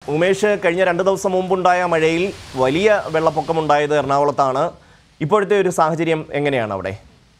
ഉമേഷ് കഴിഞ്ഞ രണ്ട് ദിവസം മുമ്പുണ്ടായ മഴയിൽ വലിയ വെള്ളപ്പൊക്കമുണ്ടായത് എറണാകുളത്താണ് ഇപ്പോഴത്തെ ഒരു സാഹചര്യം എങ്ങനെയാണ് അവിടെ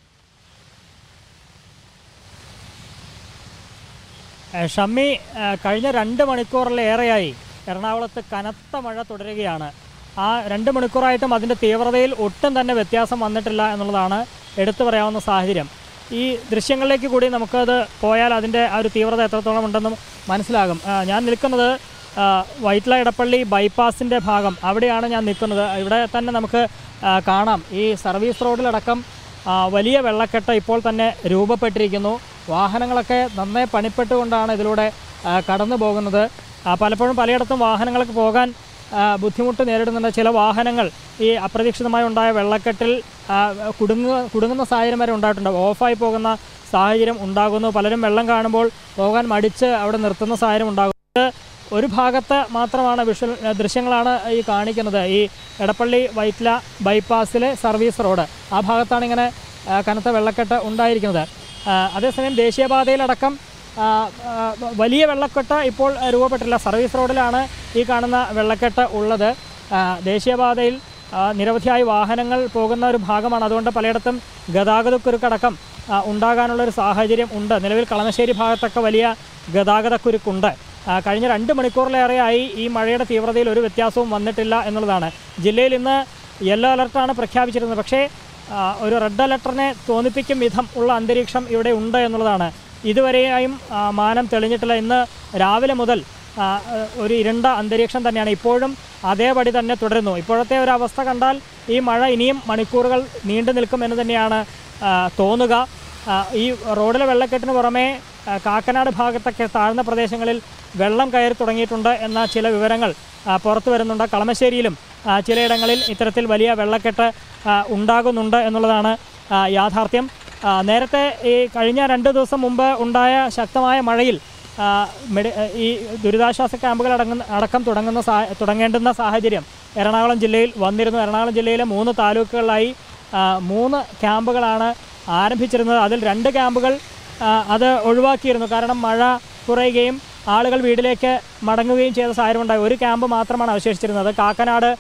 ഏഹ് ഷമ്മി ഏഹ് കഴിഞ്ഞ രണ്ട് മണിക്കൂറിലേറെയായി എറണാകുളത്ത് കനത്ത മഴ തുടരുകയാണ് ആ രണ്ട് മണിക്കൂറായിട്ടും അതിൻ്റെ തീവ്രതയിൽ ഒട്ടും തന്നെ വ്യത്യാസം വന്നിട്ടില്ല എന്നുള്ളതാണ് എടുത്തു പറയാവുന്ന സാഹചര്യം ഈ ദൃശ്യങ്ങളിലേക്ക് കൂടി നമുക്കത് പോയാൽ അതിൻ്റെ ആ ഒരു തീവ്രത എത്രത്തോളം ഉണ്ടെന്നും മനസ്സിലാകും ആ, ഞാൻ നിൽക്കുന്നത് ആ, വൈറ്റ്ല ഇടപ്പള്ളി ബൈപ്പാസിൻ്റെ ഭാഗം അവിടെയാണ് ഞാൻ നിൽക്കുന്നത് ഇവിടെ തന്നെ നമുക്ക് ആ, കാണാം ഈ സർവീസ് റോഡിലടക്കം ആ, വലിയ വെള്ളക്കെട്ട് ഇപ്പോൾ തന്നെ രൂപപ്പെട്ടിരിക്കുന്നു വാഹനങ്ങളൊക്കെ നന്നേ പണിപ്പെട്ടുകൊണ്ടാണ് ഇതിലൂടെ ആ, കടന്നു പോകുന്നത് ആ, പലപ്പോഴും പലയിടത്തും വാഹനങ്ങൾക്ക് പോകാൻ ആ, ബുദ്ധിമുട്ട് നേരിടുന്നുണ്ട് ചില വാഹനങ്ങൾ ഈ അപ്രതീക്ഷിതമായി ഉണ്ടായ വെള്ളക്കെട്ടിൽ ആ, കുടുങ്ങുക കുടുങ്ങുന്ന സാഹചര്യം വരെ ഉണ്ടായിട്ടുണ്ട് ഓഫായി പോകുന്ന സാഹചര്യം ഉണ്ടാകുന്നു പലരും വെള്ളം കാണുമ്പോൾ പോകാൻ മടിച്ച് അവിടെ നിർത്തുന്ന സാഹചര്യം ഉണ്ടാകും ഇത് ഒരു ഭാഗത്ത് മാത്രമാണ് വിഷ്വൽ ദൃശ്യങ്ങളാണ് ഈ കാണിക്കുന്നത് ഈ എടപ്പള്ളി വൈറ്റ്ല ബൈപ്പാസിലെ സർവീസ് റോഡ് ആ ഭാഗത്താണ് ഇങ്ങനെ ആ, കനത്ത വെള്ളക്കെട്ട് ഉണ്ടായിരിക്കുന്നത് ആ, അതേസമയം ദേശീയപാതയിലടക്കം ആ, ആ, വലിയ വെള്ളക്കെട്ട് ഇപ്പോൾ രൂപപ്പെട്ടില്ല സർവീസ് റോഡിലാണ് ഈ കാണുന്ന വെള്ളക്കെട്ട് ഉള്ളത് ആ, ദേശീയപാതയിൽ ആ, നിരവധിയായ വാഹനങ്ങൾ പോകുന്ന ഒരു ഭാഗമാണ് അതുകൊണ്ട് പലയിടത്തും ഗതാഗതക്കുരുക്കടക്കം ആ, ഉണ്ടാകാനുള്ളൊരു സാഹചര്യം ഉണ്ട് നിലവിൽ കളമശ്ശേരി ഭാഗത്തൊക്കെ വലിയ ഗതാഗതക്കുരുക്കുണ്ട് ആ, കഴിഞ്ഞ രണ്ട് മണിക്കൂറിലേറെയായി ഈ മഴയുടെ തീവ്രതയിൽ ഒരു വ്യത്യാസവും വന്നിട്ടില്ല എന്നുള്ളതാണ് ജില്ലയിൽ ഇന്ന് യെല്ലോ അലർട്ടാണ് പ്രഖ്യാപിച്ചിരുന്നത് പക്ഷേ ആ, ഒരു റെഡ് അലർട്ടിനെ തോന്നിപ്പിക്കും വിധം ഉള്ള അന്തരീക്ഷം ഇവിടെ ഉണ്ട് എന്നുള്ളതാണ് ഇതുവരെയായും ആ, മാനം തെളിഞ്ഞിട്ടില്ല ഇന്ന് രാവിലെ മുതൽ ആ, ഒരു ഇരുണ്ട അന്തരീക്ഷം തന്നെയാണ് ഇപ്പോഴും അതേപടി തന്നെ തുടരുന്നു ഇപ്പോഴത്തെ ഒരു അവസ്ഥ കണ്ടാൽ ഈ മഴ ഇനിയും മണിക്കൂറുകൾ നീണ്ടു നിൽക്കും എന്ന് തന്നെയാണ് ആ, തോന്നുക ആ, ഈ റോഡിലെ വെള്ളക്കെട്ടിന് പുറമെ ആ, കാക്കനാട് ഭാഗത്തൊക്കെ താഴ്ന്ന പ്രദേശങ്ങളിൽ വെള്ളം കയറി തുടങ്ങിയിട്ടുണ്ട് എന്ന ചില വിവരങ്ങൾ ആ, പുറത്തു വരുന്നുണ്ട് കളമശ്ശേരിയിലും ആ, ചിലയിടങ്ങളിൽ ഇത്തരത്തിൽ വലിയ വെള്ളക്കെട്ട് ആ, ഉണ്ടാകുന്നുണ്ട് എന്നുള്ളതാണ് ആ, യാഥാർത്ഥ്യം ആ, നേരത്തെ ഈ കഴിഞ്ഞ രണ്ട് ദിവസം മുമ്പ് ഉണ്ടായ ശക്തമായ മഴയിൽ ആ, മെഡി ഈ ദുരിതാശ്വാസ ക്യാമ്പുകൾ അടങ്ങുന്ന അടക്കം തുടങ്ങുന്ന സാ തുടങ്ങേണ്ടുന്ന സാഹചര്യം എറണാകുളം ജില്ലയിൽ വന്നിരുന്നു എറണാകുളം ജില്ലയിലെ മൂന്ന് താലൂക്കുകളിലായി ആ, മൂന്ന് ക്യാമ്പുകളാണ് ആരംഭിച്ചിരുന്നത് അതിൽ രണ്ട് ക്യാമ്പുകൾ ആ, അത് ഒഴിവാക്കിയിരുന്നു കാരണം മഴ കുറയുകയും ആളുകൾ വീട്ടിലേക്ക് മടങ്ങുകയും ചെയ്ത സാഹചര്യം ഉണ്ടായി ഒരു ക്യാമ്പ് മാത്രമാണ് അവശേഷിച്ചിരുന്നത് Kakkanad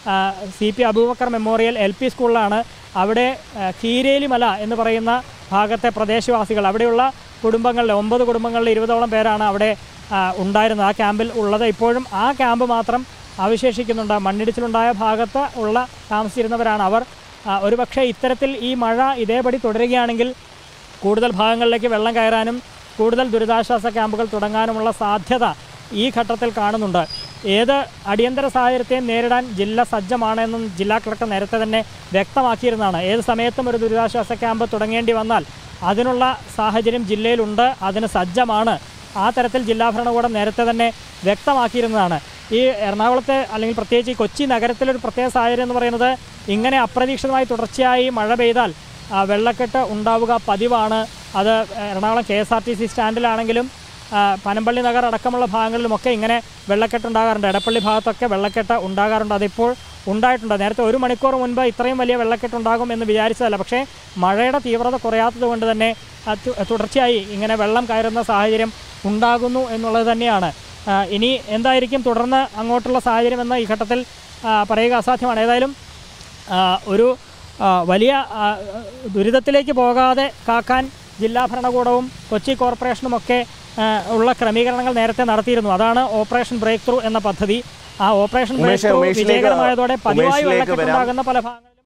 C P Abubakar memorial L P സ്കൂളിലാണ് അവിടെ ആ, കീരേലിമല എന്ന് പറയുന്ന ഭാഗത്തെ പ്രദേശവാസികൾ അവിടെയുള്ള കുടുംബങ്ങളിൽ ഒമ്പത് കുടുംബങ്ങളിൽ ഇരുപതോളം പേരാണ് അവിടെ ആ, ഉണ്ടായിരുന്നത് ആ ക്യാമ്പിൽ ഉള്ളത് ഇപ്പോഴും ആ ക്യാമ്പ് മാത്രം അവശേഷിക്കുന്നുണ്ട് മണ്ണിടിച്ചിലുണ്ടായ ഭാഗത്ത് ഉള്ള താമസിച്ചിരുന്നവരാണ് അവർ ആ, ഒരുപക്ഷെ ഇത്തരത്തിൽ ഈ മഴ ഇതേപടി തുടരുകയാണെങ്കിൽ കൂടുതൽ ഭാഗങ്ങളിലേക്ക് വെള്ളം കയറാനും കൂടുതൽ ദുരിതാശ്വാസ ക്യാമ്പുകൾ തുടങ്ങാനുമുള്ള സാധ്യത ഈ ഘട്ടത്തിൽ കാണുന്നുണ്ട് ഏത് അടിയന്തര സാഹചര്യത്തെയും നേരിടാൻ ജില്ല സജ്ജമാണെന്നും ജില്ലാ കളക്ടർ നേരത്തെ തന്നെ വ്യക്തമാക്കിയിരുന്നതാണ് ഏത് സമയത്തും ഒരു ദുരിതാശ്വാസ ക്യാമ്പ് തുടങ്ങേണ്ടി വന്നാൽ അതിനുള്ള സാഹചര്യം ജില്ലയിലുണ്ട് അതിന് സജ്ജമാണ് ആ തരത്തിൽ ജില്ലാ ഭരണകൂടം നേരത്തെ തന്നെ വ്യക്തമാക്കിയിരുന്നതാണ് ഈ എറണാകുളത്തെ അല്ലെങ്കിൽ പ്രത്യേകിച്ച് ഈ കൊച്ചി നഗരത്തിലൊരു പ്രത്യേക സാഹചര്യം എന്ന് പറയുന്നത് ഇങ്ങനെ അപ്രതീക്ഷിതമായി തുടർച്ചയായി മഴ പെയ്താൽ ആ, വെള്ളക്കെട്ട് ഉണ്ടാവുക പതിവാണ് അത് Ernakulam K S R T C സ്റ്റാൻഡിലാണെങ്കിലും ആ, പനമ്പള്ളി നഗർ അടക്കമുള്ള ഭാഗങ്ങളിലുമൊക്കെ ഇങ്ങനെ വെള്ളക്കെട്ട് ഉണ്ടാകാറുണ്ട് എടപ്പള്ളി ഭാഗത്തൊക്കെ വെള്ളക്കെട്ട് ഉണ്ടാകാറുണ്ട് അതിപ്പോൾ ഉണ്ടായിട്ടുണ്ട് നേരത്തെ ഒരു മണിക്കൂർ മുൻപ് ഇത്രയും വലിയ വെള്ളക്കെട്ട് ഉണ്ടാകും എന്ന് വിചാരിച്ചതല്ല പക്ഷേ മഴയുടെ തീവ്രത കുറയാത്തത് കൊണ്ട് തന്നെ ആ, തു- തുടർച്ചയായി ഇങ്ങനെ വെള്ളം കയറുന്ന സാഹചര്യം ഉണ്ടാകുന്നു എന്നുള്ളത് തന്നെയാണ് ആ, ഇനി എന്തായിരിക്കും തുടർന്ന് അങ്ങോട്ടുള്ള സാഹചര്യം എന്ന് ഈ ഘട്ടത്തിൽ ആ, പറയുക അസാധ്യമാണ് ഏതായാലും ആ, ഒരു ആ, വലിയ ആ, ദുരിതത്തിലേക്ക് പോകാതെ കാക്കാൻ ജില്ലാ ഭരണകൂടവും കൊച്ചി കോർപ്പറേഷനുമൊക്കെ ആ, ഉള്ള ക്രമീകരണങ്ങൾ നേരത്തെ നടത്തിയിരുന്നു അതാണ് ഓപ്പറേഷൻ ബ്രേക്ക് ത്രൂ എന്ന പദ്ധതി ആ ഓപ്പറേഷൻ ബ്രേക്ക് ഉമേഷ് ത്രൂ ഉമേഷിലേക്ക് വിജയകരമായതോടെ പതിവായി ഉമേഷിലേക്ക് വെള്ളക്കെട്ട് വരാം. ഉണ്ടാകുന്ന പല ഭാഗങ്ങളിലും